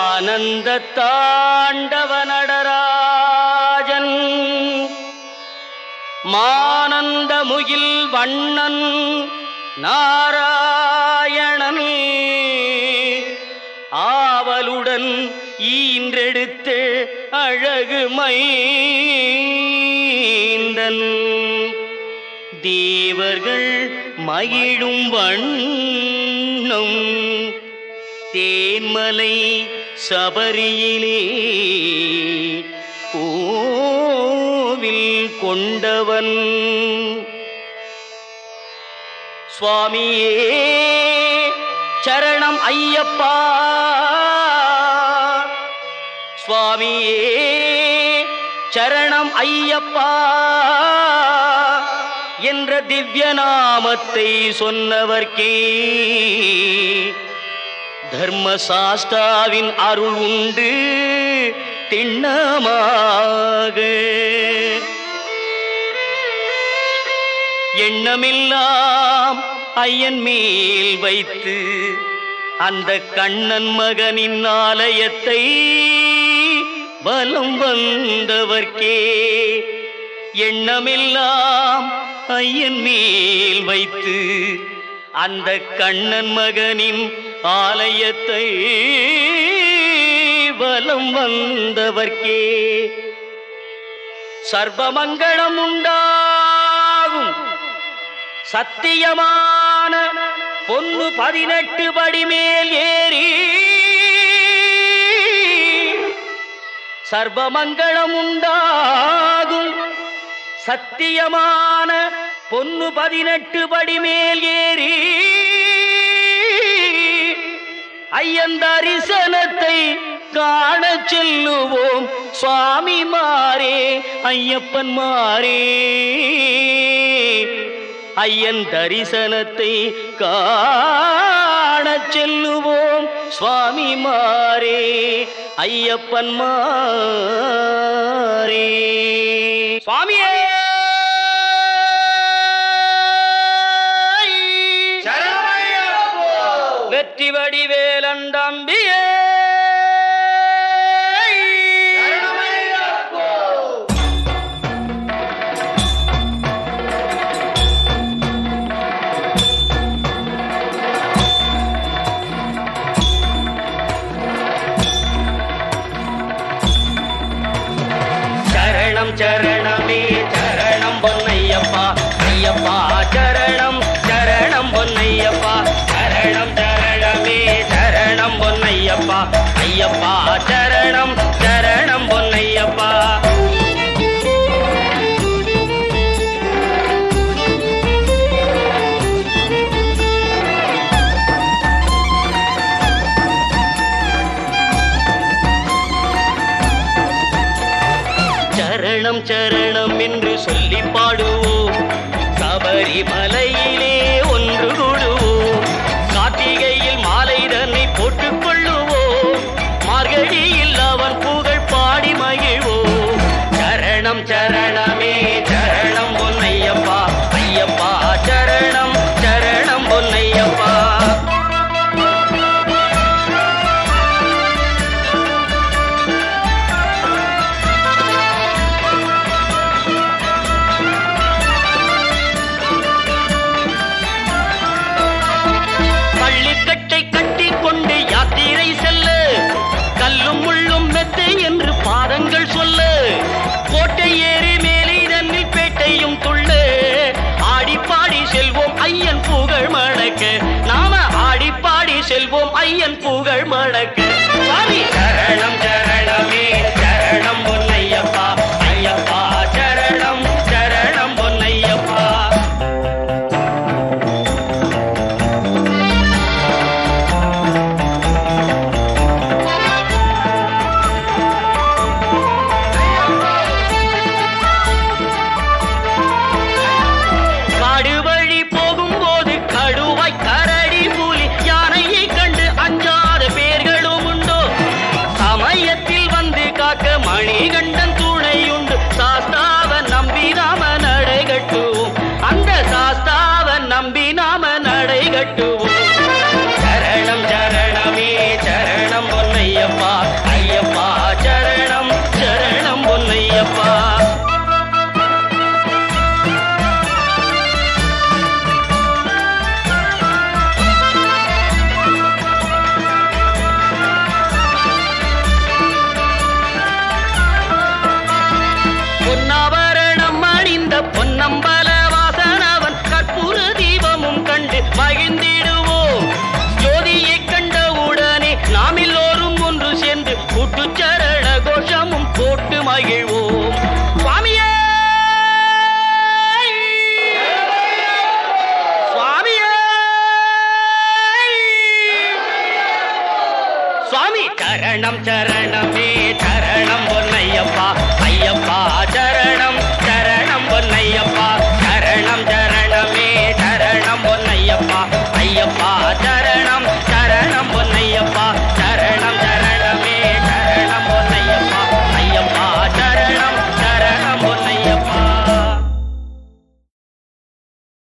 ஆனந்த தாண்டவ நடராஜன் மானந்த முகில் வண்ணன் நாராயணன் ஆவலுடன் ஈன்றெடுத்த அழகு மைந்தன் தேவர்கள் மகிழும் வண்ணம் தேன்மலை சபரியிலே கோவில் கொண்டவன் சுவாமியே சரணம் ஐயப்பா சுவாமியே சரணம் ஐயப்பா என்ற திவ்ய நாமத்தை சொன்னவர்க்கே தர்மசாஸ்தாவின் அருள் உண்டு திண்ணமாக எண்ணமெல்லாம் ஐயன் மேல் வைத்து அந்த கண்ணன் மகனின் ஆலயத்தை பலம் வந்தவர்க்கே எண்ணமெல்லாம் ஐயன் மேல் வைத்து அந்த கண்ணன் மகனின் ஆலயத்தை பலம் வந்தவர்க்கே சர்வமங்களம் உண்டாகும் சத்தியமான பொன்னு பதினெட்டு படி மேல் ஏறி சர்வமங்களம் உண்டாகும் சத்தியமான பொன்னு பதினெட்டு படி மேல் ஏறி ஐயன் தரிசனத்தை காண செல்லுவோம் சுவாமி மாறே ஐயப்பன் மாறே ஐயன் தரிசனத்தை காண செல்லுவோம் சுவாமி மாறே ஐயப்பன் மாறே சுவாமியே வெற்றி வடிவேலண்டம்பியே சரணம் சரணமே சரணம் பொன்னையப்பா ஐயப்பா சரணம் சரணம் பொன்னையப்பா சரணம் சரணமே சரணம் பொன்னையப்பா ஐயப்பா சரணம் சரணம் பொன்னையப்பா சரணம் சரணம் என்று சொல்லி பாடுவோம் சபரிமலையிலே ஒன்று கூடுவோம் கார்த்திகையில் மாலை தன்னை போட்டுக் கொள்ளுவோம் மார்கழியில் அவன் புகழ் பாடி மகிழ்வோம் சரணம் சரணமே சரணம் பொன்னையப்பா ஐயப்பா சரணம் சரணம் பொன்னையப்பா பள்ளிக்கட்டை கட்டி கொண்டு யாத்திரை செல்ல கல்லும் முள்ளும் மெத்தை என்று பாதங்கள் சொல்ல கோட்டை ஏறி மேலே தன்னில் பேட்டையும் துள்ள ஆடி பாடி செல்வோம் ஐயன் புகழ் மணக்க நாம ஆடி பாடி செல்வோம் ஐயன் புகழ் மணக்க சுவாமி சரணம் சரணமே சரணம் பொன்னையப்பா ஐயப்பா சரணம் சரணம் பொன்னையப்பா காடு வழி போகும்போது கடுவாய் கரடி புலி யானையை கண்டு அஞ்சாத பேர்களும் உண்டோ கூட்டு சரண கோஷமும் போட்டு மகிழ்வோம் சுவாமியே சுவாமியே சுவாமி சரணம் சரணமே